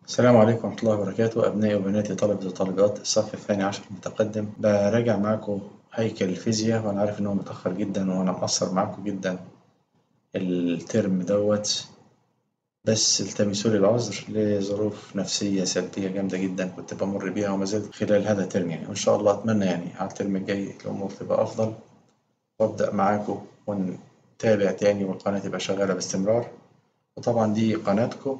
السلام عليكم ورحمة الله وبركاته أبنائي وبناتي طلبة وطالبات الصف الثاني عشر المتقدم براجع معاكم هيكل الفيزياء وأنا عارف إن هو متأخر جدا وأنا مقصر معاكم جدا الترم دوت بس التمسوا لي العذر لظروف نفسية سلبية جامدة جدا كنت بمر بيها وما زلت خلال هذا الترم يعني وإن شاء الله أتمنى يعني على الترم الجاي الأمور تبقى أفضل وأبدأ معاكم ونتابع تاني والقناة تبقى شغالة باستمرار وطبعا دي قناتكم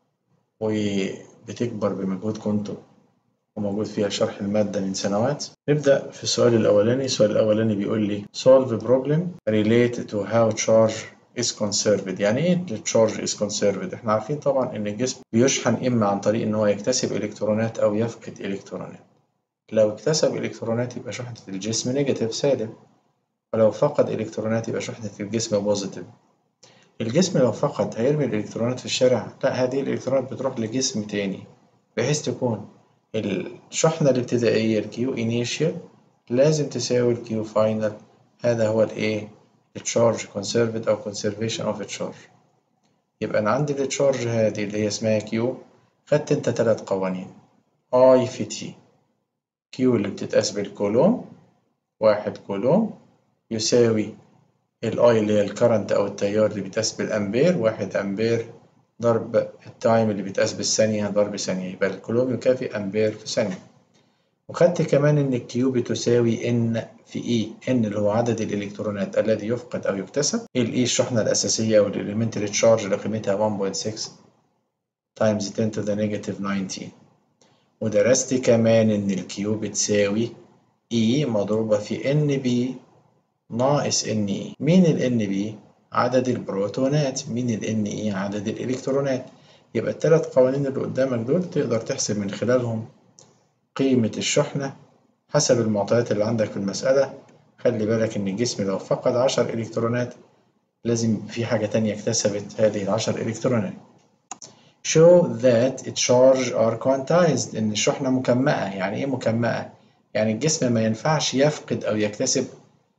وبتكبر بمجهودكم انتوا وموجود فيها شرح المادة من سنوات نبدأ في السؤال الأولاني السؤال الأولاني بيقول لي solve a problem related to how charge is conserved يعني ايه charge is conserved احنا عارفين طبعا ان الجسم بيشحن اما عن طريق ان هو يكتسب الكترونات او يفقد الكترونات لو اكتسب الكترونات يبقى شحنة الجسم نيجاتيف سالب ولو فقد الكترونات يبقى شحنة الجسم بوزيتيف الجسم لو فقد هيرمي الإلكترونات في الشارع لا هذه الإلكترونات بتروح لجسم تاني بحيث تكون الشحنة الابتدائية الكيو انيشال لازم تساوي الكيو فاينل هذا هو الايه التشارج conserved أو conservation of charge يبقى أنا عندي التشارج هذه اللي هي اسمها كيو خدت أنت تلات قوانين I في تي كيو اللي بتتقاس بالكولوم واحد كولوم يساوي الاي اللي هي الكرنت او التيار اللي بيتقاس بالامبير واحد امبير ضرب التايم اللي بيتقاس بالثانية ضرب ثانية يبقى الكولوم يكافئ امبير في ثانية وخدت كمان ان الكيو بتساوي ان في اي ان اللي هو عدد الالكترونات الذي يفقد او يكتسب الاي الشحنة الاساسية او الاليمنتري تشارج اللي قيمتها 1.6 تايمز 10 to the negative 19 ودرست كمان ان الكيو بتساوي اي مضروبة في ان بي ناقص ان اي مين ال ان بي عدد البروتونات مين ال ان اي عدد الالكترونات يبقى الثلاث قوانين اللي قدامك دول تقدر تحسب من خلالهم قيمة الشحنة حسب المعطيات اللي عندك في المسألة خلي بالك ان الجسم لو فقد 10 الكترونات لازم في حاجة تانية اكتسبت هذه العشر الكترونات show that charge are quantized ان الشحنة مكمأة يعني ايه مكمأة يعني الجسم ما ينفعش يفقد او يكتسب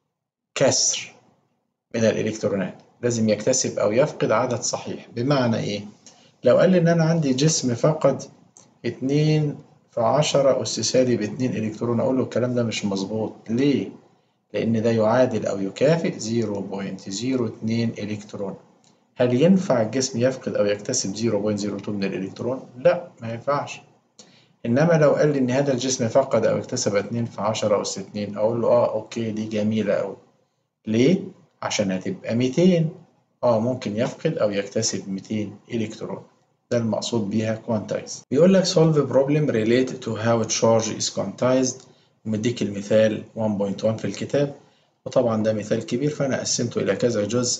كسر من الإلكترونات لازم يكتسب أو يفقد عدد صحيح بمعنى إيه؟ لو قال لي إن أنا عندي جسم فقد اتنين في عشرة أس سالب اتنين إلكترون أقول له الكلام ده مش مظبوط ليه؟ لأن ده يعادل أو يكافئ 0.02 إلكترون هل ينفع الجسم يفقد أو يكتسب 0.02 من الإلكترون؟ لا ما ينفعش إنما لو قال لي إن هذا الجسم فقد أو اكتسب 2 في 10 أس 2 أقول له آه أوكي دي جميلة أوي ليه؟ عشان هتبقى 200 اه ممكن يفقد او يكتسب 200 الكترون ده المقصود بيها quantize بيقول لك solve a problem related to how charge is quantized ومديك المثال 1.1 في الكتاب وطبعا ده مثال كبير فانا قسمته الى كذا جزء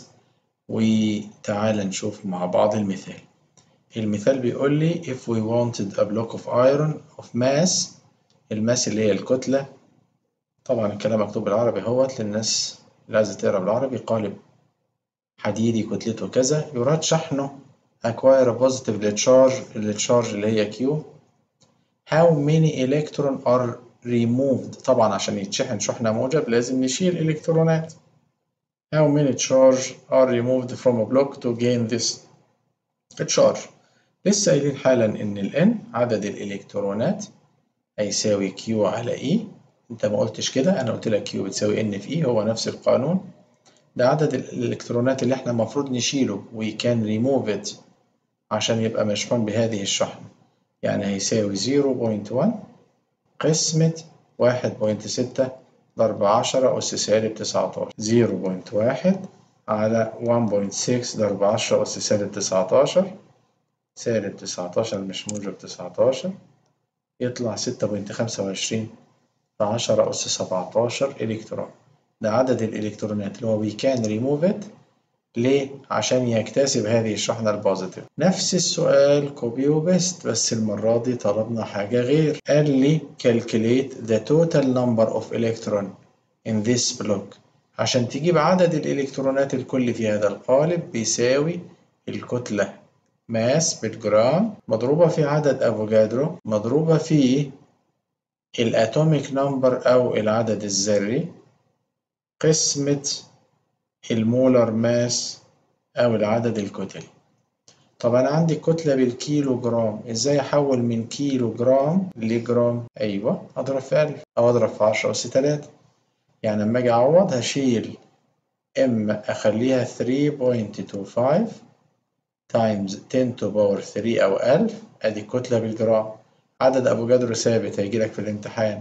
وتعال نشوف مع بعض المثال المثال بيقول لي if we wanted a block of iron of mass الماس اللي هي الكتلة طبعا الكلام مكتوب بالعربي اهوت للناس اللي عايزة تقرا بالعربي قالب حديدي كتلته كذا يراد شحنه acquire a positive charge التشارج اللي هي Q how many electron are removed طبعا عشان يتشحن شحنة موجب لازم نشيل إلكترونات how many charge are removed from a block to gain this charge لسه قايلين حالا إن ال N عدد الإلكترونات هيساوي Q على E انت ما قلتش كده انا قلت لك كيو بتساوي ان في اي هو نفس القانون ده عدد الالكترونات اللي احنا المفروض نشيله we can remove it عشان يبقى مشحون بهذه الشحنة يعني هيساوي 0.1 قسمة 1.6 ضرب 10 أس سالب 19 0.1 على 1.6 ضرب 10 أس سالب 19 سالب 19 مش موجب 19 يطلع 6.25 في 10 أس 17 إلكترون ده عدد الإلكترونات اللي هو we can remove it ليه؟ عشان يكتسب هذه الشحنة البوزيتيف نفس السؤال كوبي وبيست بس المرة دي طلبنا حاجة غير قال لي calculate the total number of electron in this block عشان تجيب عدد الإلكترونات الكلي في هذا القالب بيساوي الكتلة ماس بالجرام مضروبة في عدد أفوجادرو مضروبة في الاتوميك نمبر او العدد الذري قسمة المولر ماس او العدد الكتلي طب أنا عندي كتلة بالكيلو جرام إزاي أحول من كيلو جرام لجرام أيوة أضرب في ألف أو أضرب في عشرة أس تلاتة يعني لما أجي أعوض هشيل إما أخليها 3.25 تايمز 10 to باور 3 أو 1000 أدي الكتلة بالجرام عدد أفوكادرو ثابت هيجيلك في الامتحان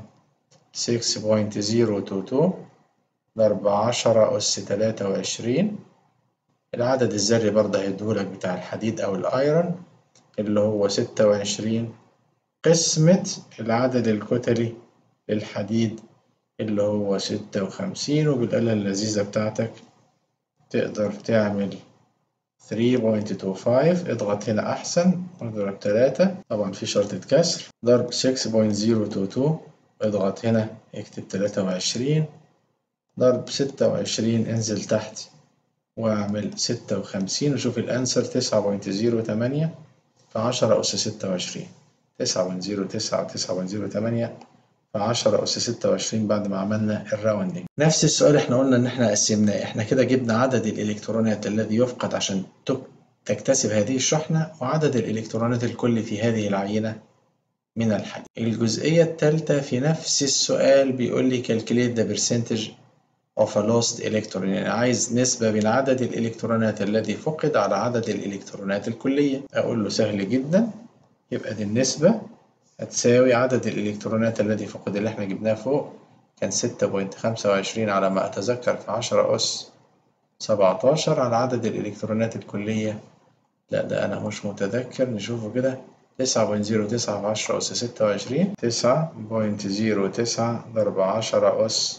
6.022 ضرب 10 أس 23 العدد الذري برضه هيديهولك بتاع الحديد أو الأيرون اللي هو 26 قسمة العدد الكتلي للحديد اللي هو 56 وبالآلة اللذيذة بتاعتك تقدر تعمل 3.25 اضغط هنا أحسن اضرب 3 طبعا في شرطة كسر ضرب 6.022 اضغط هنا اكتب 23 ضرب 26 انزل تحت واعمل 56 وشوف الأنسر 9.08 في 10 أس 26 9.09 9.08 في 10 أس 26 بعد ما عملنا الراوندنج نفس السؤال احنا قلنا إن احنا قسمناه احنا كده جبنا عدد الإلكترونات الذي يفقد عشان تكتسب هذه الشحنة وعدد الإلكترونات الكلي في هذه العينة من الحديد الجزئية الثالثة في نفس السؤال بيقول لي calculate the percentage of a lost electron يعني عايز نسبة بين عدد الإلكترونات الذي فقد على عدد الإلكترونات الكلية أقول له سهل جدا يبقى دي النسبة هتساوي عدد الإلكترونات الذي فقد اللي احنا جبناه فوق كان 6.25 على ما أتذكر في 10 أس 17 على عدد الإلكترونات الكلية لا ده أنا مش متذكر نشوفه كده 9.09 في 10 أس 26 9.09 ضرب 10 أس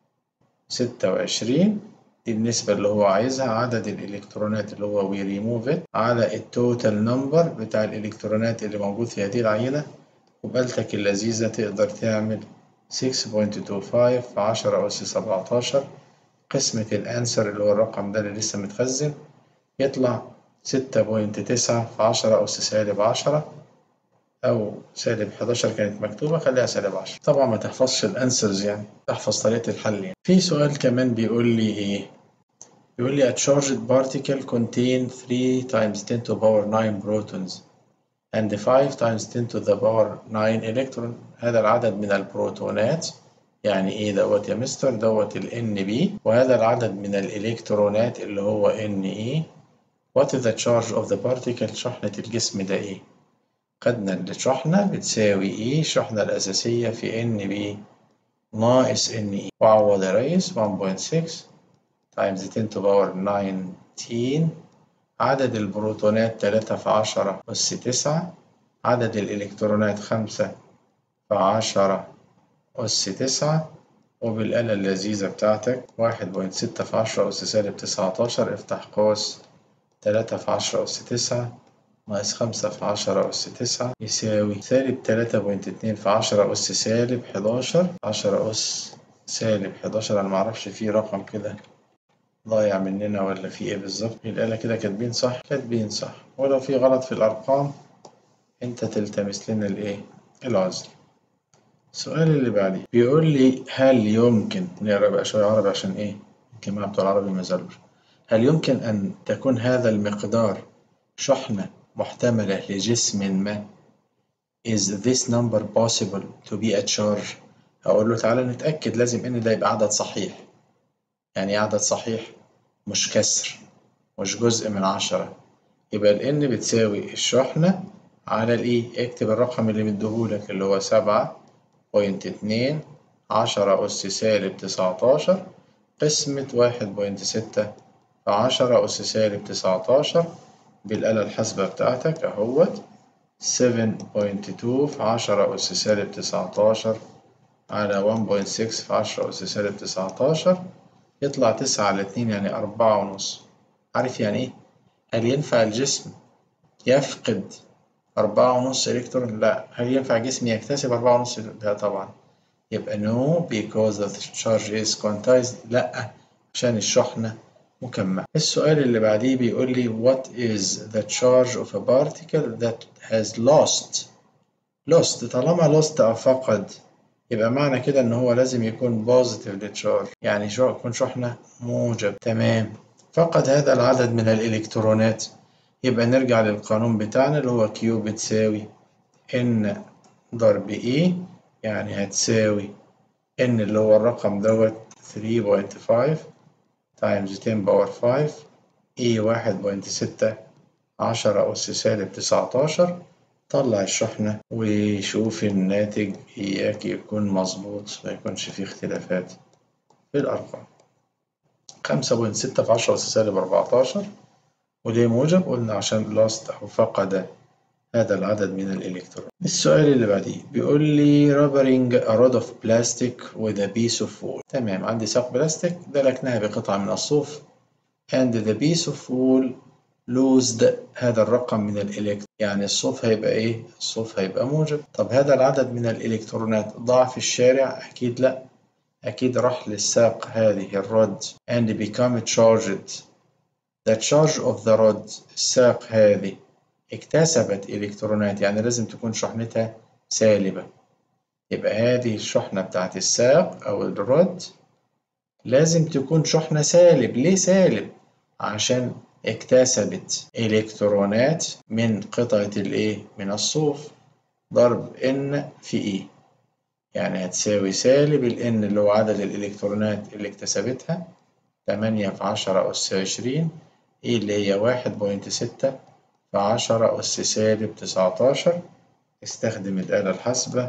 26 دي النسبة اللي هو عايزها عدد الإلكترونات اللي هو وي ريموف على التوتال نمبر بتاع الإلكترونات اللي موجود في هذه العينة وبالتك اللذيذة تقدر تعمل 6.25 في 10 أس 17 قسمة الأنسر اللي هو الرقم ده اللي لسه متخزن يطلع 6.9 في 10 أس سالب 10 أو سالب 11 كانت مكتوبة خليها سالب 10 طبعا ما تحفظش الأنسرز يعني تحفظ طريقة الحل يعني في سؤال كمان بيقول لي إيه بيقول لي a charged particle contain 3 times 10 to the power 9 protons and 5 times 10 to the power 9 electron هذا العدد من البروتونات يعني ايه دوت يا مستر دوت ال NB وهذا العدد من الإلكترونات اللي هو NE what is the charge of the particle شحنة الجسم ده ايه خدنا الشحنة بتساوي ايه الشحنة الأساسية في NB ناقص NE وعوض يا ريس 1.6 times 10 to the power 19 عدد البروتونات 3 في 10 أس 9 عدد الإلكترونات 5 في 10 أس 9 وبالآلة اللذيذة بتاعتك 1.6 في 10 أس سالب 19 افتح قوس 3 في 10 أس 9 ناقص 5 في 10 أس 9 يساوي سالب 3.2 في 10 أس سالب 11 10 أس سالب 11 أنا معرفش فيه رقم كده ضايع مننا ولا في ايه بالظبط الآلة كده كاتبين صح كاتبين صح ولو في غلط في الأرقام أنت تلتمس لنا الإيه العذر السؤال اللي بعديه بيقول لي هل يمكن نقرا بقى شوية عربي عشان إيه الجماعة بتوع العربي ما زالوش هل يمكن أن تكون هذا المقدار شحنة محتملة لجسم ما is this number possible to be a charge هقول له تعالى نتأكد لازم إن ده يبقى عدد صحيح يعني إيه عدد صحيح مش كسر مش جزء من عشرة يبقى ال n بتساوي الشحنة على الإيه اكتب الرقم اللي مديهولك اللي هو سبعة بوينت اتنين عشرة أس سالب تسعتاشر قسمة واحد بوينت ستة في عشرة أس سالب تسعتاشر بالآلة الحاسبة بتاعتك أهوت 7.2 في عشرة أس سالب تسعتاشر على 1.6 في عشرة أس سالب تسعتاشر يطلع تسعة على اتنين يعني أربعة ونص عارف يعني إيه؟ هل ينفع الجسم يفقد أربعة ونص إلكترون؟ لا هل ينفع جسم يكتسب أربعة ونص؟ لا طبعا يبقى no because the charge is quantized لا عشان الشحنة مكملة السؤال اللي بعديه بيقول لي what is the charge of a particle that has lost lost طالما lost أو فقد يبقى معنى كده إن هو لازم يكون positive charge يعني شو يكون شحنة موجب تمام فقد هذا العدد من الإلكترونات يبقى نرجع للقانون بتاعنا اللي هو Q بتساوي N ضرب E يعني هتساوي N اللي هو الرقم دوت 3.5 times 10 باور 5 E 1.6 10 أس سالب 19 طلع الشحنة وشوف الناتج إياك يكون مظبوط ما يكونش فيه اختلافات في الأرقام خمسة بوينت ستة في عشرة أس سالب أربعتاشر وليه موجب؟ قلنا عشان لاست أو فقد هذا العدد من الإلكترون السؤال اللي بعديه بيقول لي rubbering a rod of plastic with a piece of wool تمام عندي ساق بلاستيك دلكناها بقطعة من الصوف and the piece of wool losed هذا الرقم من الإلكترون يعني الصوف هيبقى إيه؟ الصوف هيبقى موجب طب هذا العدد من الإلكترونات ضاع في الشارع؟ أكيد لأ أكيد راح للساق هذه الرد and become charged the charge of the rod الساق هذه اكتسبت إلكترونات يعني لازم تكون شحنتها سالبة يبقى هذه الشحنة بتاعت الساق أو الرد لازم تكون شحنة سالب ليه سالب؟ عشان اكتسبت إلكترونات من قطعة الإيه؟ من الصوف ضرب N في E يعني هتساوي سالب ال N اللي هو عدد الإلكترونات اللي اكتسبتها تمانية في عشرة أس عشرين E اللي هي واحد بوينت ستة في عشرة أس سالب تسعتاشر استخدم الآلة الحاسبة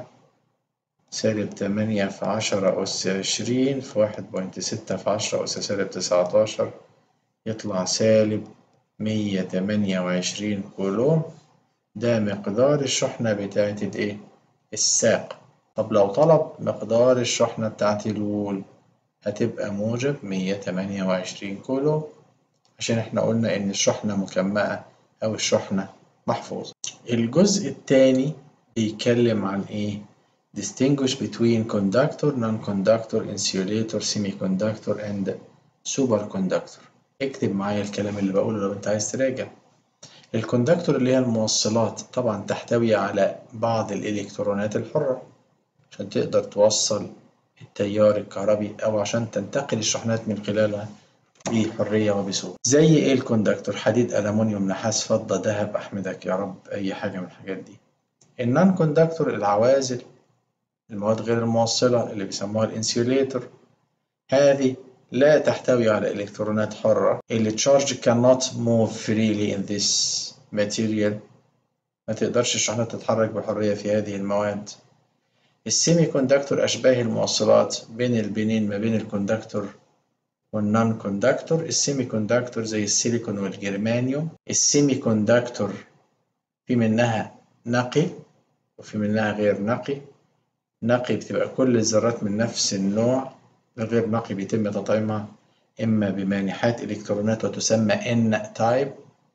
سالب تمانية في عشرة أس عشرين في واحد بوينت ستة في عشرة أس سالب تسعتاشر يطلع سالب مية تمانية وعشرين كولوم ده مقدار الشحنة بتاعت الإيه؟ الساق طب لو طلب مقدار الشحنة بتاعت الوول هتبقى موجب مية تمانية وعشرين كولوم عشان احنا قلنا إن الشحنة مكمأة أو الشحنة محفوظة الجزء الثاني بيتكلم عن إيه؟ distinguish between conductor, non-conductor, insulator, semiconductor and superconductor اكتب معايا الكلام اللي بقوله لو انت عايز تراجع الكوندكتور اللي هي الموصلات طبعا تحتوي على بعض الإلكترونات الحرة عشان تقدر توصل التيار الكهربي أو عشان تنتقل الشحنات من خلالها بحرية وبسهولة زي إيه الكوندكتور حديد ألمنيوم نحاس فضة ذهب أحمدك يا رب أي حاجة من الحاجات دي النون كوندكتور العوازل المواد غير الموصلة اللي بيسموها الانسيوليتور هذه لا تحتوي على إلكترونات حرة اللي charge cannot move freely in this material ما تقدرش الشحنة تتحرك بحرية في هذه المواد السيمي كوندكتور أشباه الموصلات بين البنين ما بين الكوندكتور والنون كوندكتور السيمي كوندكتور زي السيليكون والجرمانيوم السيمي كوندكتور في منها نقي وفي منها غير نقي نقي بتبقى كل الذرات من نفس النوع الغير نقي بيتم تطعيمها إما بمانحات إلكترونات وتسمى N تايب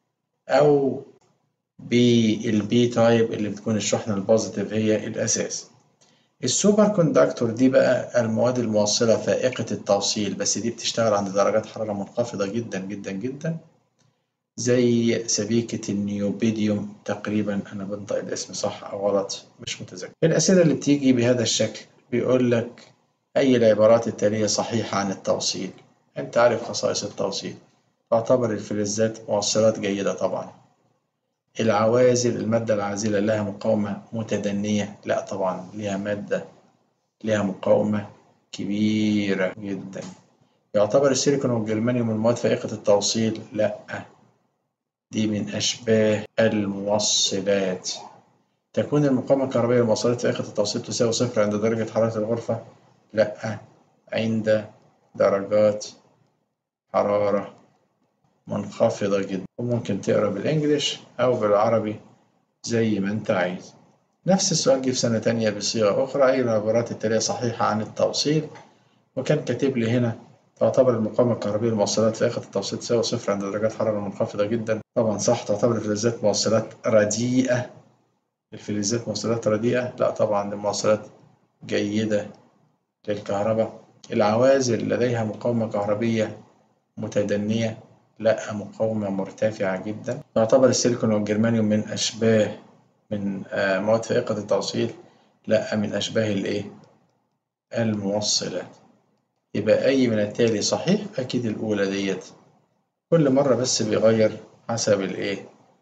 أو بالبي تايب اللي بتكون الشحنة البوزيتيف هي الأساس السوبر كوندكتور دي بقى المواد الموصلة فائقة التوصيل بس دي بتشتغل عند درجات حرارة منخفضة جدا جدا جدا زي سبيكة النيوبيديوم تقريبا أنا بنطق الاسم صح أو غلط مش متذكر الأسئلة اللي بتيجي بهذا الشكل بيقول لك أي العبارات التالية صحيحة عن التوصيل أنت عارف خصائص التوصيل تعتبر الفلزات موصلات جيدة طبعا العوازل المادة العازلة لها مقاومة متدنية لا طبعا لها مادة لها مقاومة كبيرة جدا يعتبر السيليكون والجرمانيوم من المواد فائقة التوصيل لا دي من أشباه الموصلات تكون المقاومة الكهربائية للموصلات فائقة التوصيل تساوي صفر عند درجة حرارة الغرفة لا عند درجات حرارة منخفضة جدا وممكن تقرا بالإنجليش أو بالعربي زي ما أنت عايز نفس السؤال جه في سنة تانية بصيغة أخرى أي العبارات التالية صحيحة عن التوصيل وكان كاتب لي هنا تعتبر المقاومة الكهربية للموصلات فائقة التوصيل تساوي صفر عند درجات حرارة منخفضة جدا طبعا صح تعتبر الفلزات موصلات رديئة الفلزات موصلات رديئة لا طبعا الموصلات جيدة للكهرباء العوازل لديها مقاومة كهربية متدنية لا مقاومة مرتفعة جدا تعتبر السيليكون والجرمانيوم من أشباه من مواد فائقة التوصيل لا من أشباه الإيه؟ الموصلات يبقى أي من التالي صحيح أكيد الأولى ديت كل مرة بس بيغير حسب الإيه؟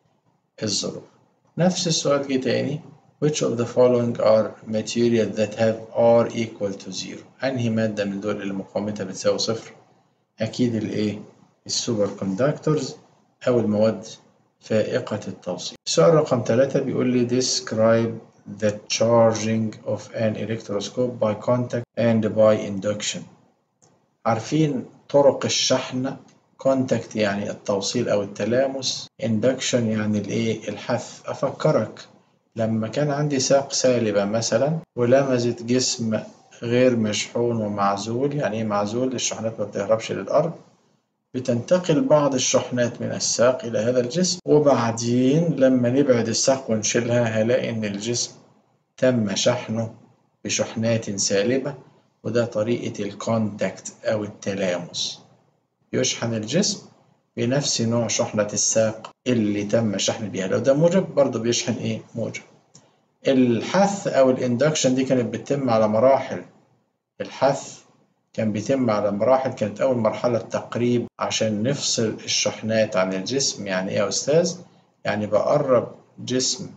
الظروف نفس السؤال جه تاني which of the following are material that have R equal to zero أنهي مادة من دول اللي مقاومتها بتساوي صفر أكيد الإيه السوبر كوندكتورز أو المواد فائقة التوصيل السؤال رقم ثلاثة بيقول لي describe the charging of an electroscope by contact and by induction عارفين طرق الشحن contact يعني التوصيل أو التلامس induction يعني الإيه الحث أفكرك لما كان عندي ساق سالبة مثلا ولمست جسم غير مشحون ومعزول يعني إيه معزول الشحنات ما بتهربش للأرض بتنتقل بعض الشحنات من الساق إلى هذا الجسم وبعدين لما نبعد الساق ونشيلها هلاقي إن الجسم تم شحنه بشحنات سالبة وده طريقة الكونتاكت أو التلامس يشحن الجسم بنفس نوع شحنة الساق اللي تم شحن بيها لو ده موجب برضه بيشحن إيه موجب الحث أو الاندكشن دي كانت بتتم على مراحل الحث كان بيتم على مراحل كانت أول مرحلة التقريب عشان نفصل الشحنات عن الجسم يعني إيه يا أستاذ؟ يعني بقرب جسم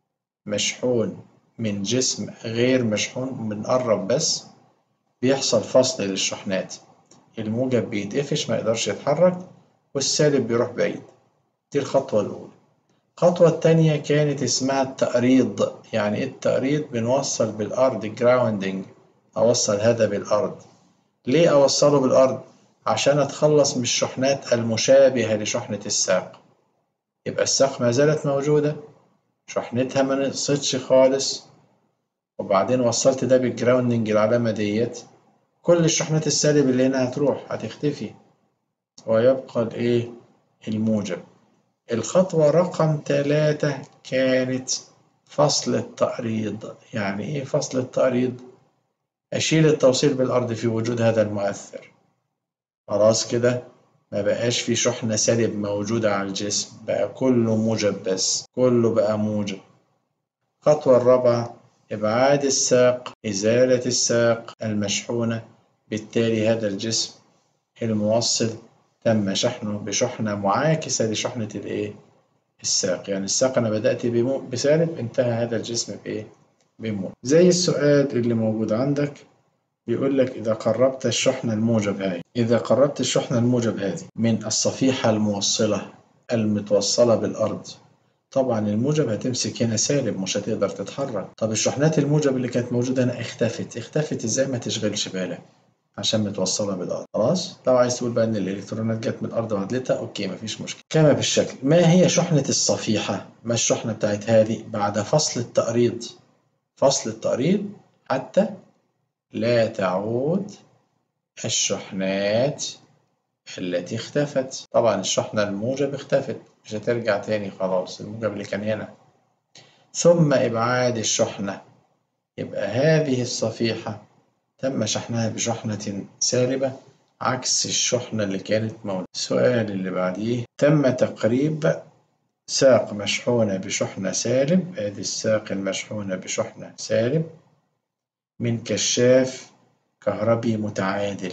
مشحون من جسم غير مشحون بنقرب بس بيحصل فصل للشحنات الموجب بيتقفش ما يقدرش يتحرك والسالب بيروح بعيد دي الخطوة الأولى الخطوة التانية كانت اسمها التقريض يعني إيه التقريض بنوصل بالأرض جراوندنج أوصل هذا بالأرض ليه أوصله بالأرض؟ عشان أتخلص من الشحنات المشابهة لشحنة الساق يبقى الساق ما زالت موجودة شحنتها ما نقصتش خالص وبعدين وصلت ده بالجراوندنج العلامة ديت كل الشحنات السالب اللي هنا هتروح هتختفي ويبقى الإيه؟ الموجب الخطوة رقم ثلاثة كانت فصل التقريض يعني إيه فصل التقريض؟ أشيل التوصيل بالأرض في وجود هذا المؤثر خلاص كده ما بقاش في شحنة سالب موجودة على الجسم بقى كله موجب بس كله بقى موجب الخطوة الرابعة إبعاد الساق إزالة الساق المشحونة بالتالي هذا الجسم الموصل تم شحنه بشحنة معاكسة لشحنة الإيه؟ الساق يعني الساق أنا بدأت بسالب انتهى هذا الجسم بإيه؟ بموجب زي السؤال اللي موجود عندك بيقول لك إذا قربت الشحنة الموجب هذه إذا قربت الشحنة الموجب هذه من الصفيحة الموصلة المتوصلة بالأرض طبعا الموجب هتمسك هنا سالب مش هتقدر تتحرك طب الشحنات الموجب اللي كانت موجودة هنا اختفت اختفت ازاي ما تشغلش بالك عشان متوصلة بالأرض خلاص لو عايز تقول بقى إن الإلكترونات جت من الأرض وعدلتها أوكي مفيش مشكلة كما بالشكل ما هي شحنة الصفيحة ما الشحنة بتاعت هذه بعد فصل التقريض فصل التقريض حتى لا تعود الشحنات التي اختفت طبعا الشحنة الموجب اختفت مش هترجع تاني خلاص الموجب اللي كان هنا ثم إبعاد الشحنة يبقى هذه الصفيحة تم شحنها بشحنة سالبة عكس الشحنة اللي كانت موجودة السؤال اللي بعديه تم تقريب ساق مشحونة بشحنة سالب ادي الساق المشحونة بشحنة سالب من كشاف كهربي متعادل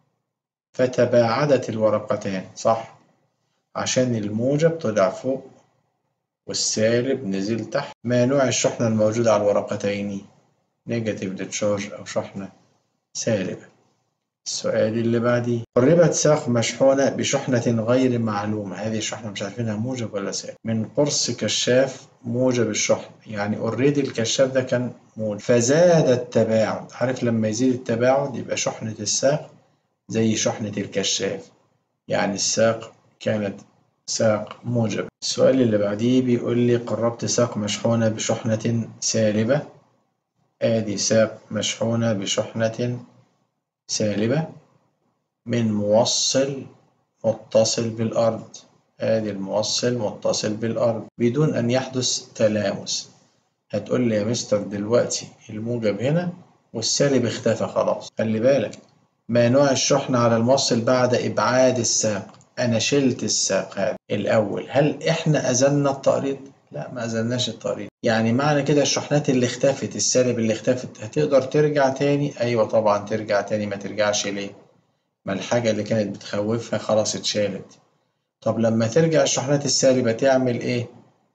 فتباعدت الورقتان صح عشان الموجب طلع فوق والسالب نزل تحت ما نوع الشحنة الموجودة على الورقتين نيجاتيف تشارج أو شحنة سالبة السؤال اللي بعديه قربت ساق مشحونة بشحنة غير معلومة هذه الشحنة مش عارفينها موجب ولا سالب من قرص كشاف موجب الشحن يعني اوريدي الكشاف ده كان موجب فزاد التباعد عارف لما يزيد التباعد يبقى شحنة الساق زي شحنة الكشاف يعني الساق كانت ساق موجب السؤال اللي بعديه بيقول لي قربت ساق مشحونة بشحنة سالبة آدي ساق مشحونة بشحنة سالبة من موصل متصل بالأرض آدي الموصل متصل بالأرض بدون أن يحدث تلامس هتقول لي يا مستر دلوقتي الموجب هنا والسالب اختفى خلاص خلي بالك ما نوع الشحنة على الموصل بعد إبعاد الساق أنا شلت الساق هذا الأول هل إحنا أزلنا التقريض؟ لا ما أزلناش التقريض يعني معنى كده الشحنات اللي اختفت السالب اللي اختفت هتقدر ترجع تاني أيوة طبعا ترجع تاني ما ترجعش ليه ما الحاجة اللي كانت بتخوفها خلاص اتشالت طب لما ترجع الشحنات السالبة تعمل إيه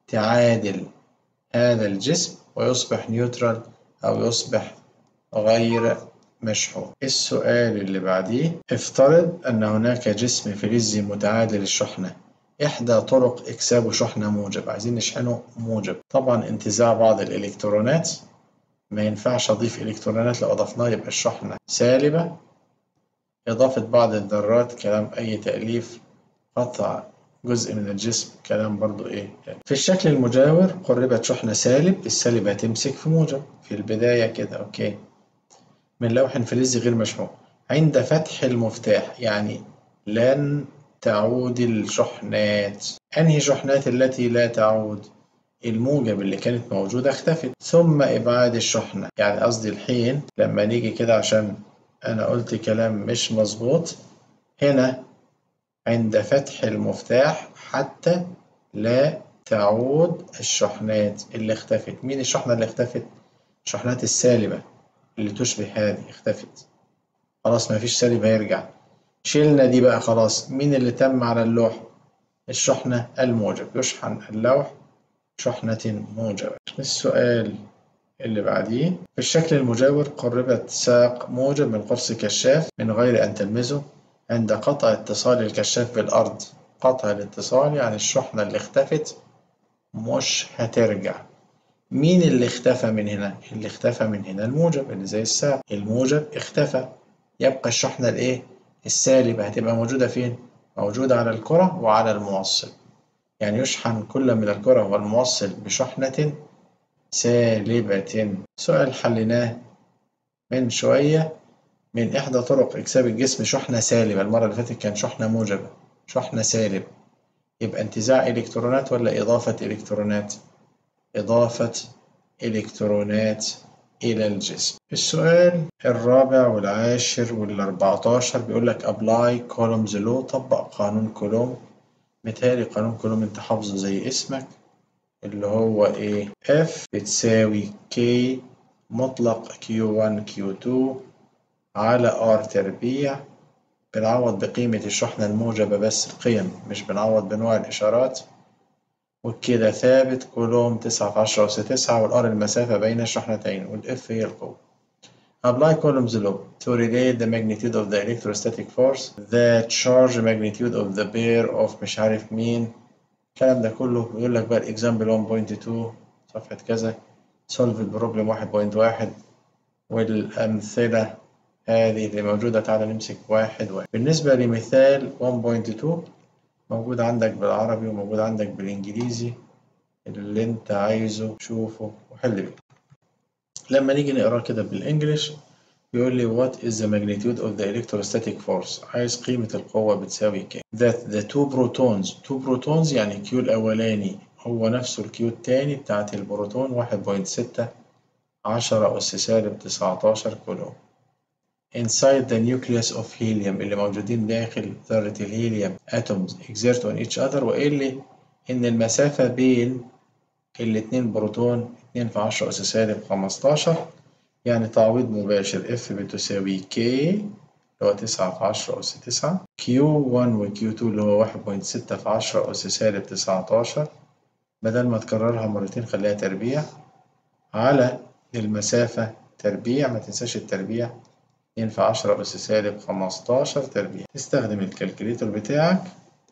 تعادل هذا الجسم ويصبح نيوترال أو يصبح غير مشحون السؤال اللي بعديه افترض أن هناك جسم فلزي متعادل الشحنة إحدى طرق إكسابه شحنة موجب عايزين نشحنه موجب طبعا انتزاع بعض الإلكترونات ما ينفعش أضيف إلكترونات لو أضفناها يبقى الشحنة سالبة إضافة بعض الذرات كلام أي تأليف قطع جزء من الجسم كلام برضو إيه في الشكل المجاور قربت شحنة سالب السالب هتمسك في موجب في البداية كده أوكي من لوح فلزي غير مشحون عند فتح المفتاح يعني لن تعود الشحنات أنهي شحنات التي لا تعود الموجب اللي كانت موجودة اختفت ثم إبعاد الشحنة يعني قصدي الحين لما نيجي كده عشان أنا قلت كلام مش مظبوط هنا عند فتح المفتاح حتى لا تعود الشحنات اللي اختفت مين الشحنة اللي اختفت؟ الشحنات السالبة اللي تشبه هذه اختفت خلاص مفيش سالب هيرجع شيلنا دي بقى خلاص مين اللي تم على اللوح الشحنة الموجب يشحن اللوح شحنة موجبة السؤال اللي بعديه في الشكل المجاور قربت ساق موجب من قرص كشاف من غير أن تلمسه عند قطع اتصال الكشاف بالأرض قطع الاتصال يعني الشحنة اللي اختفت مش هترجع مين اللي اختفى من هنا؟ اللي اختفى من هنا الموجب اللي زي الساعة الموجب اختفى يبقى الشحنة الايه؟ السالبة هتبقى موجودة فين؟ موجودة على الكرة وعلى الموصل يعني يشحن كل من الكرة والموصل بشحنة سالبة سؤال حليناه من شوية من إحدى طرق إكساب الجسم شحنة سالبة المرة اللي فاتت كان شحنة موجبة شحنة سالب يبقى انتزاع إلكترونات ولا إضافة إلكترونات؟ إضافة إلكترونات إلى الجسم السؤال الرابع والعاشر والأربعتاشر بيقول لك apply Coulomb's law طبق قانون كولوم متهيألي قانون كولوم أنت حافظه زي اسمك اللي هو إيه F بتساوي K مطلق Q1 Q2 على R تربيع بنعوض بقيمة الشحنة الموجبة بس القيم مش بنعوض بنوع الإشارات وكده ثابت كولوم تسعة في عشرة أس تسعة والآر المسافة بين الشحنتين والإف هي القوة. Apply Coulomb's law to relate the magnitude of the electrostatic force, the charge magnitude of the pair of مش عارف مين الكلام ده كله بيقول لك بقى الإكزامبل 1.2 صفحة كذا solve البروبلم 1.1 والأمثلة هذه اللي موجودة تعالى نمسك واحد واحد بالنسبة لمثال 1.2 موجود عندك بالعربي وموجود عندك بالإنجليزي اللي أنت عايزه شوفه وحل بيه. لما نيجي نقراه كده بالإنجلش بيقول لي what is the magnitude of the electrostatic force عايز قيمة القوة بتساوي كام that the two protons two protons يعني كيو الأولاني هو نفسه الكيو التاني بتاعت البروتون 1.6 10 أس سالب 19 كولوم inside the nucleus of helium اللي موجودين داخل ذرة الهيليوم atoms exert on each other وقال لي إن المسافة بين الاتنين بروتون 2 في 10 أس سالب 15 يعني تعويض مباشر F بتساوي K اللي هو 9 في 10 أس 9 Q1 و Q2 اللي هو 1.6 في 10 أس سالب 19 بدل ما تكررها مرتين خليها تربيع على المسافة تربيع ما تنساش التربيع 2 في 10 أس سالب 15 تربيع تستخدم الكالكوليتر بتاعك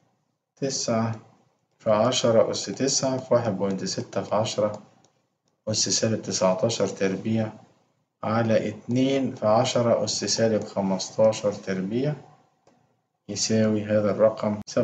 9 في 10 أس 9 في 1.6 في 10 أس سالب 19 تربيع على 2 في 10 أس سالب 15 تربيع يساوي هذا الرقم 57.6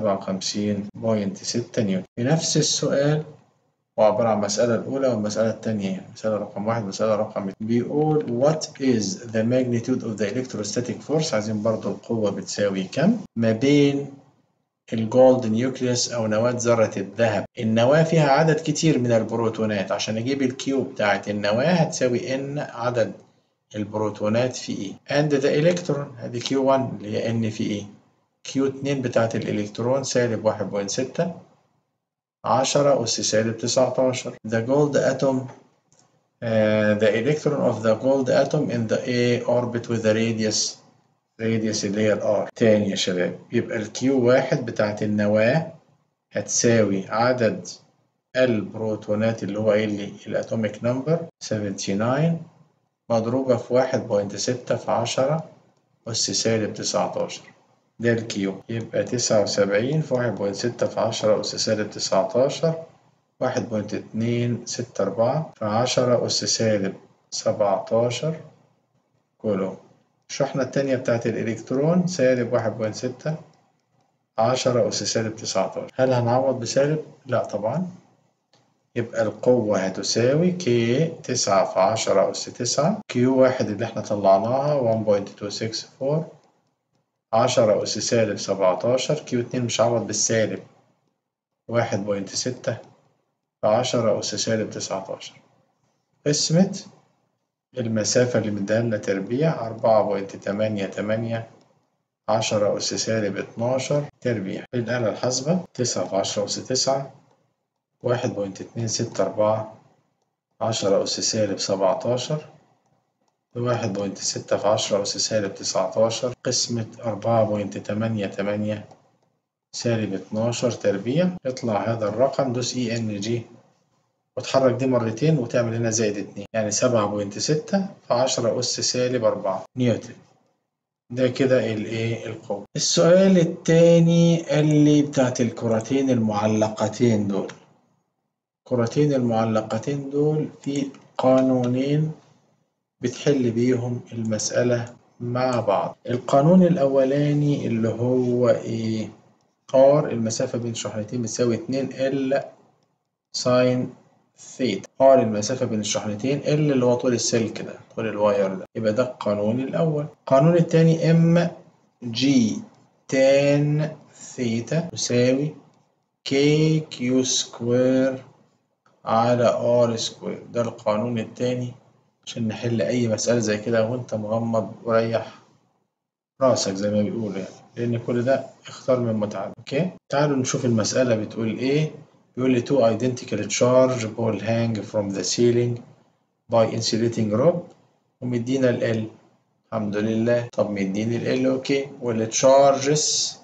نيوتن في نفس السؤال وعبارة عن المسألة الأولى والمسألة الثانية مسألة رقم واحد مسألة رقم اتنين بيقول what is the magnitude of the electrostatic force عايزين برضو القوة بتساوي كم ما بين الجولد نيوكليوس أو نواة ذرة الذهب النواة فيها عدد كتير من البروتونات عشان أجيب الكيو بتاعت النواة هتساوي n عدد البروتونات في E and the electron هذه Q1 اللي هي n في E Q2 بتاعت الإلكترون سالب 1.6 10 أس سالب 19 the gold atom uh, the electron of the gold atom in the A orbit with the radius radius اللي هي ال R تاني يا شباب يبقى ال Q1 بتاعت النواة هتساوي عدد البروتونات اللي هو قايل لي الاتوميك نمبر 79 مضروبة في واحد بوينت ستة في عشرة أس سالب تسعتاشر ده الكيو يبقى تسعة وسبعين في واحد بوينت ستة في عشرة أس سالب تسعتاشر واحد بوينت اتنين ستة أربعة في عشرة أس سالب سبعتاشر كولوم الشحنة التانية بتاعت الإلكترون سالب واحد بوينت ستة عشرة أس سالب تسعتاشر هل هنعوض بسالب؟ لا طبعا يبقى القوة هتساوي كي تسعة في عشرة أس تسعة كيو واحد اللي احنا طلعناها 1.264 عشرة أس سالب سبعتاشر كيو اتنين مش هعوض بالسالب واحد بوينت ستة في عشرة أس سالب تسعتاشر قسمة المسافة اللي مديها لنا تربيع أربعة بوينت تمانية تمانية عشرة أس سالب اتناشر تربيع الآلة الحاسبة تسعة في عشرة أس تسعة واحد بوينت اتنين ستة أربعة عشرة أس سالب سبعتاشر واحد بوينت ستة في عشرة أس سالب تسعتاشر قسمة أربعة بوينت تمانية تمانية سالب اتناشر تربيع يطلع هذا الرقم دوس إي إن جي وتحرك دي مرتين وتعمل هنا زائد اتنين يعني سبعة بوينت ستة في عشرة أس سالب أربعة نيوتن ده كده الايه القوة السؤال التاني اللي بتاعت الكرتين المعلقتين دول الكرتين المعلقتين دول في قانونين بتحل بيهم المسألة مع بعض القانون الأولاني اللي هو إيه R المسافة بين الشحنتين بتساوي 2 L ساين ثيتا R المسافة بين الشحنتين L اللي هو طول السلك ده طول الواير ده يبقى ده القانون الأول القانون الثاني M G tan ثيتا تساوي K Q سكوير على R سكوير ده القانون الثاني عشان نحل أي مسألة زي كده وأنت مغمض وريح راسك زي ما بيقولوا يعني لأن كل ده اختار من متعدد أوكي تعالوا نشوف المسألة بتقول إيه بيقول لي two identical charge ball hang from the ceiling by insulating rod ومدينا ال L الحمد لله طب مديني ال L أوكي والتشارجز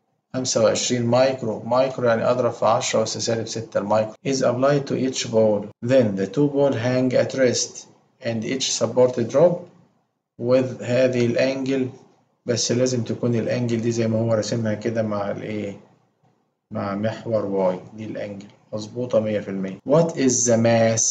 25 مايكرو مايكرو يعني أضرب في 10 أس سالب 6 المايكرو is applied to each ball then the two ball hang at rest and each supported drop with هذه الانجل بس لازم تكون الانجل دي زي ما هو راسمها كده مع الايه مع محور واي دي الانجل مظبوطة مية في المية what is the mass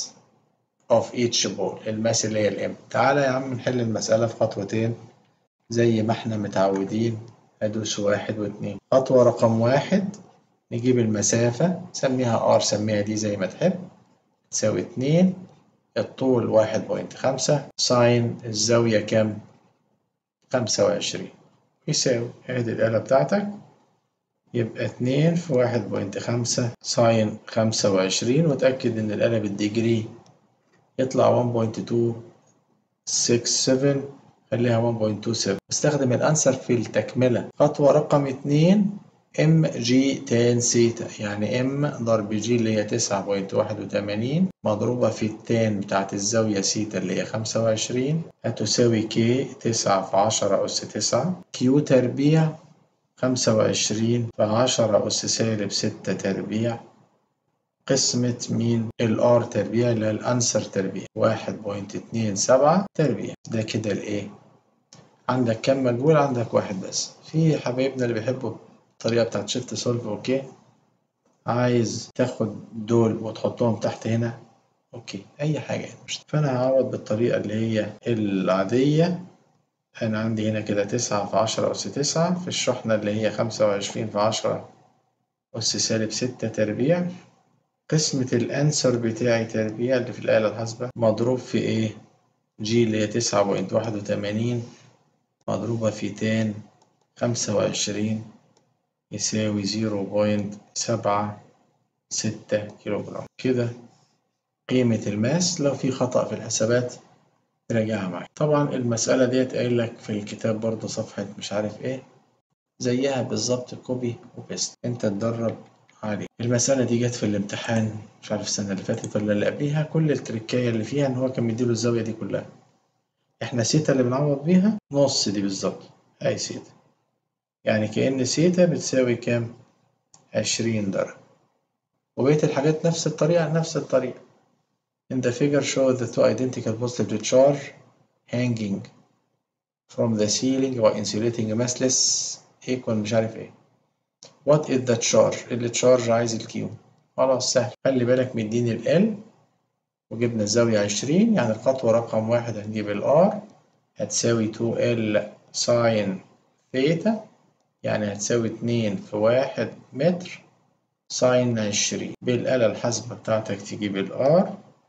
of each ball الماس اللي هي الام تعالى يا عم نحل المسألة في خطوتين زي ما احنا متعودين ادوس واحد واتنين خطوة رقم واحد نجيب المسافة سميها ار سميها دي زي ما تحب تساوي اتنين الطول واحد بوينت خمسة ساين الزاوية كام؟ خمسة وعشرين يساوي ادي الآلة بتاعتك يبقى اتنين في واحد بوينت خمسة ساين خمسة وعشرين وتأكد إن الآلة بالديجري يطلع ون بوينت تو سكس سفن خليها 1.27 استخدم الأنسر في التكملة خطوة رقم اتنين ام جي تان سيتا يعني ام ضرب جي اللي هي تسعة بوينت واحد وتمانين مضروبة في التان بتاعت الزاوية سيتا اللي هي خمسة وعشرين هتساوي كي تسعة في عشرة أس تسعة كيو تربيع خمسة وعشرين في عشرة أس سالب ستة تربيع قسمة مين الار تربيع اللي هي الأنسر تربيع واحد بوينت اتنين سبعة تربيع ده كده الإيه عندك كم مجهول عندك واحد بس في حبايبنا اللي بيحبوا الطريقة بتاعت شيفت سولف أوكي عايز تاخد دول وتحطهم تحت هنا أوكي أي حاجة يعني مش فأنا هعوض بالطريقة اللي هي العادية أنا عندي هنا كده تسعة في عشرة أس تسعة في الشحنة اللي هي خمسة وعشرين في عشرة أس سالب ستة تربيع قسمة الأنسر بتاعي تربيع اللي في الآلة الحاسبة مضروب في إيه؟ جي اللي هي تسعة بوينت واحد وتمانين مضروبة في تان خمسة وعشرين يساوي زيرو بوينت سبعة ستة كيلو جرام كده قيمة الماس لو في خطأ في الحسابات راجعها معاك طبعا المسألة ديت قايل لك في الكتاب برضه صفحة مش عارف ايه زيها بالظبط كوبي وبيست انت تدرب عليه المسألة دي جت في الامتحان مش عارف السنة اللي فاتت ولا اللي قبليها كل التركاية اللي فيها ان هو كان مديله الزاوية دي كلها احنا سيتا اللي بنعوض بيها نص دي بالظبط هاي سيتا يعني كأن سيتا بتساوي كام عشرين درجة وبقية الحاجات نفس الطريقة نفس الطريقة in the figure show the two identical positive charge hanging from the ceiling or insulating massless equal مش عارف ايه what is the charge اللي charge عايز الكيو خلاص سهل خلي بالك مديني ال L وجبنا الزاوية عشرين يعني الخطوة رقم واحد هنجيب ال R هتساوي 2L ساين ثيتا يعني هتساوي اتنين في واحد متر ساين عشرين بالآلة الحاسبة بتاعتك تجيب ال R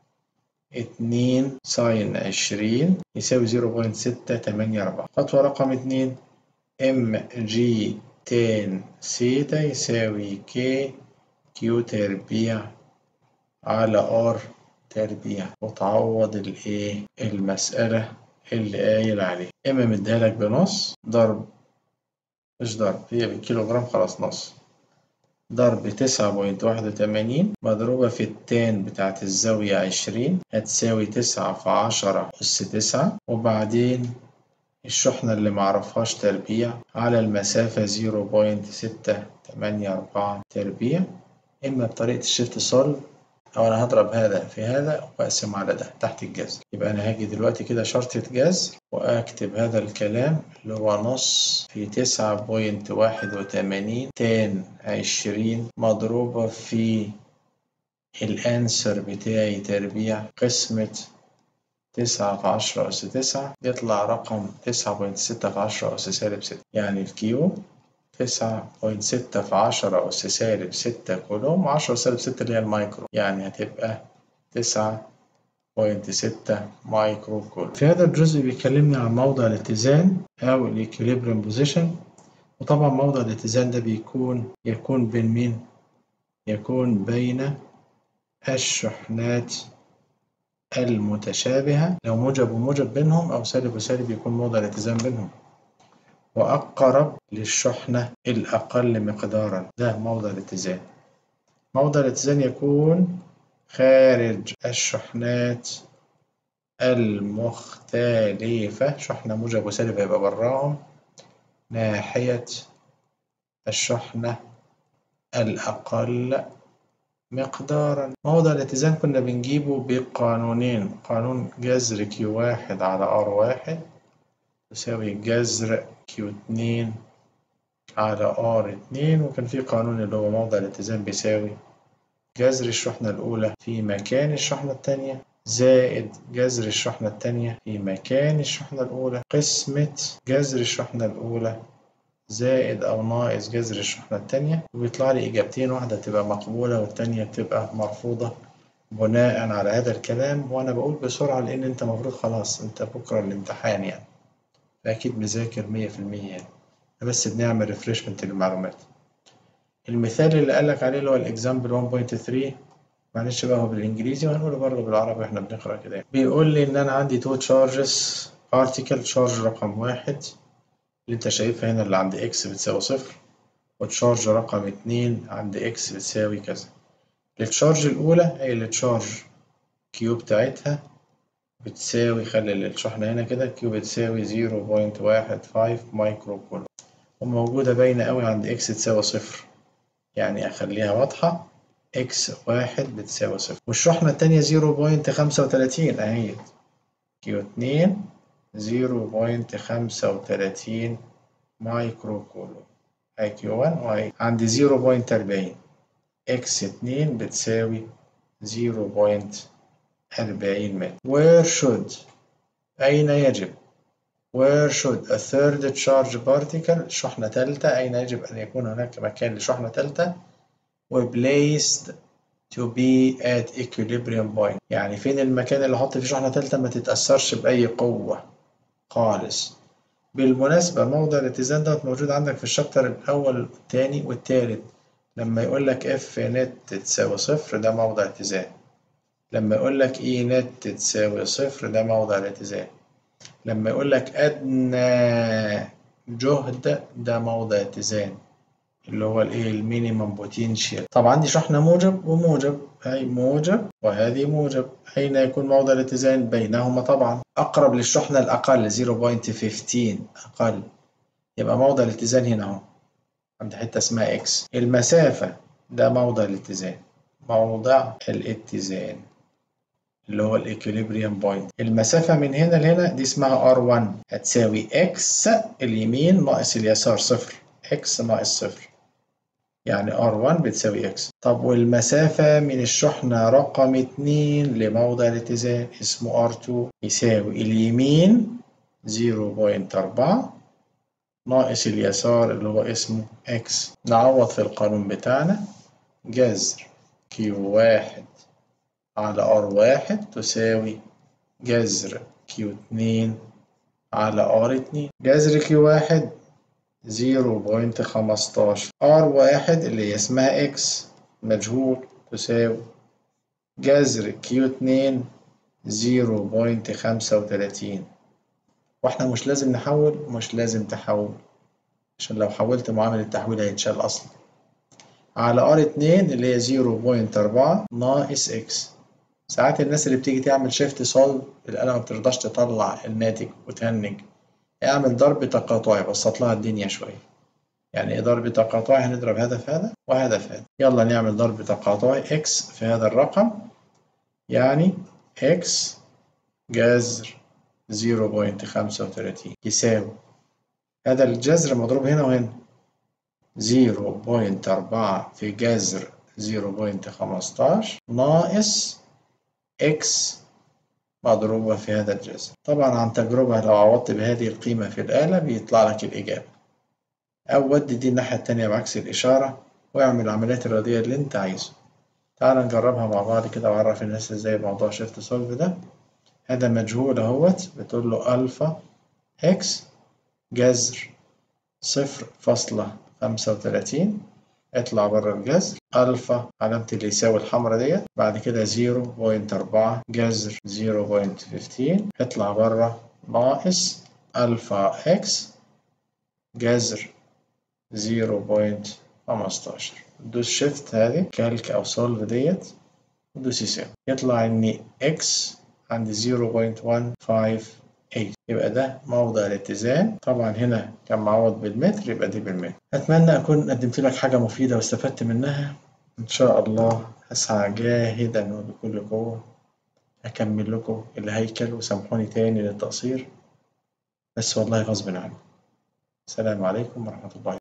اتنين ساين عشرين يساوي زيرو بوينت ستة تمانية أربعة خطوة رقم اتنين ام جي تان سيتا يساوي كي كيو تربيع على ار تربيع وتعوض الايه المسألة اللي قايل عليها اما مديهالك بنص ضرب مش ضرب هي بالكيلوغرام خلاص نص ضرب تسعة بوينت واحد وتمانين مضروبة في التان بتاعت الزاوية عشرين هتساوي تسعة في عشرة أس تسعة وبعدين الشحنة اللي معرفهاش تربيع على المسافة زيرو بوينت ستة تمانية أربعة تربيع إما بطريقة الشيفت سولف أو أنا هضرب هذا في هذا وأقسم على ده تحت الجذر يبقى أنا هاجي دلوقتي كده شرطة جذر وأكتب هذا الكلام اللي هو نص في تسعة بوينت واحد وتمانين تان عشرين مضروبة في الأنسر بتاعي تربيع قسمة تسعة في عشرة أس تسعة يطلع رقم تسعة بوينت ستة في عشرة أس سالب ستة يعني الكيو تسعة بوينت ستة في عشرة أس سالب ستة كولوم عشرة سالب ستة اللي هي المايكرو يعني هتبقى تسعة بوينت ستة مايكرو كولوم في هذا الجزء بيكلمني عن موضع الاتزان أو الإكوليبريم بوزيشن وطبعا موضع الاتزان ده بيكون يكون بين مين؟ يكون بين الشحنات المتشابهة لو موجب وموجب بينهم أو سالب وسالب يكون موضع الاتزان بينهم وأقرب للشحنة الأقل مقدارا ده موضع الاتزان موضع الاتزان يكون خارج الشحنات المختلفة شحنة موجب وسالب هيبقى براهم ناحية الشحنة الأقل مقدارا موضع الاتزان كنا بنجيبه بقانونين قانون جذر كيو واحد على ار واحد يساوي جذر كيو اتنين على ار اتنين وكان في قانون اللي هو موضع الاتزان بيساوي جذر الشحنة الأولى في مكان الشحنة التانية زائد جذر الشحنة التانية في مكان الشحنة الأولى قسمة جذر الشحنة الأولى زائد أو ناقص جذر الشحنة التانية وبيطلع لي إجابتين واحدة تبقى مقبولة والتانية بتبقى مرفوضة بناء على هذا الكلام وأنا بقول بسرعة لأن أنت المفروض خلاص أنت بكرة الامتحان يعني فأكيد مذاكر مية في المية يعني بس بنعمل ريفريشمنت للمعلومات المثال اللي قالك عليه اللي هو الإكزامبل 1.3 معلش بقى هو بالإنجليزي وهنقوله برضه بالعربي وإحنا بنقرأ كده بيقول لي إن أنا عندي تو تشارجز بارتيكل تشارج رقم واحد اللي انت شايفها هنا اللي عند اكس بتساوي صفر وتشارج رقم اتنين عند اكس بتساوي كذا التشارج الأولى هي التشارج كيو بتاعتها بتساوي خلي الشحنة هنا كده كيو بتساوي زيرو بوينت واحد فايف مايكرو كولوم وموجودة باينة أوي عند اكس تساوي صفر يعني أخليها واضحة اكس واحد بتساوي صفر والشحنة التانية زيرو بوينت خمسة وتلاتين أهي كيو اتنين زيرو بوينت خمسة وتلاتين مايكرو كولوم هاي كيو 1 وهي عند زيرو بوينت أربعين إكس اتنين بتساوي زيرو بوينت أربعين متر where should أين يجب where should a third charge particle شحنة تالتة أين يجب أن يكون هناك مكان لشحنة تالتة و placed to be at equilibrium point يعني فين المكان اللي أحط فيه شحنة تالتة ما تتأثرش بأي قوة خالص بالمناسبة موضع الاتزان دوت موجود عندك في الشابتر الأول والتاني والتالت لما يقول لك اف نت تساوي صفر ده موضع اتزان لما يقول لك اي نت تساوي صفر ده موضع الاتزان لما يقول لك أدنى جهد ده موضع اتزان اللي هو الايه المينيمم بوتنشال طبعا عندي شحنة موجب وموجب هاي موجب وهذه موجب أين يكون موضع الاتزان بينهما طبعا أقرب للشحنة الأقل 0.15 أقل يبقى موضع الاتزان هنا أهو عند حتة اسمها إكس المسافة ده موضع الاتزان موضع الاتزان اللي هو الايكوليبريم بوينت المسافة من هنا لهنا دي اسمها R1 هتساوي x اليمين ناقص اليسار صفر x ناقص صفر يعني R1 بتساوي x طب والمسافة من الشحنة رقم 2 لموضع الاتزان اسمه R2 يساوي اليمين 0.4 ناقص اليسار اللي هو اسمه x نعوض في القانون بتاعنا جذر Q1 على R1 تساوي جذر Q2 على R2 جذر Q1 0.15 R1 اللي هي اسمها X مجهول تساوي جذر Q2 0.35 واحنا مش لازم نحول مش لازم تحول عشان لو حولت معامل التحويل هيتشال اصلا على R2 اللي هي 0.4 ناقص X ساعات الناس اللي بتيجي تعمل شيفت سولف الآلة ما بترضاش تطلع الناتج وتهنج اعمل ضرب تقاطعي بسط لها الدنيا شوية يعني ايه ضرب تقاطعي هنضرب هدف هذا وهدف هذا يلا نعمل ضرب تقاطعي x في هذا الرقم يعني x جذر 0.35 يساوي هذا الجذر مضروب هنا وهنا 0.4 في جذر 0.15 ناقص x مضروبة في هذا الجذر طبعا عن تجربة لو عوضت بهذه القيمة في الآلة بيطلع لك الإجابة أو ودي دي الناحية التانية بعكس الإشارة واعمل العمليات الرياضية اللي أنت عايزه تعال نجربها مع بعض كده وأعرف الناس إزاي موضوع شيفت سولف ده هذا مجهول أهوت بتقول له ألفا إكس جذر صفر فاصلة خمسة وتلاتين اطلع بره الجذر ألفا علامة اللي يساوي الحمرا ديت بعد كده زيرو بوينت أربعة جذر زيرو بوينت فيفتين اطلع بره ناقص ألفا إكس جذر زيرو بوينت خمستاشر دوس شيفت هذه كالك أو سولف ديت ودوس يساوي يطلع إن إكس عند 0.158 يبقى ده موضع الاتزان طبعا هنا كان معوض بالمتر يبقى دي بالمتر أتمنى أكون قدمت لك حاجة مفيدة واستفدت منها إن شاء الله أسعى جاهدا وبكل قوة أكمل لكم الهيكل وسامحوني تاني للتقصير بس والله غصب عني السلام عليكم ورحمة الله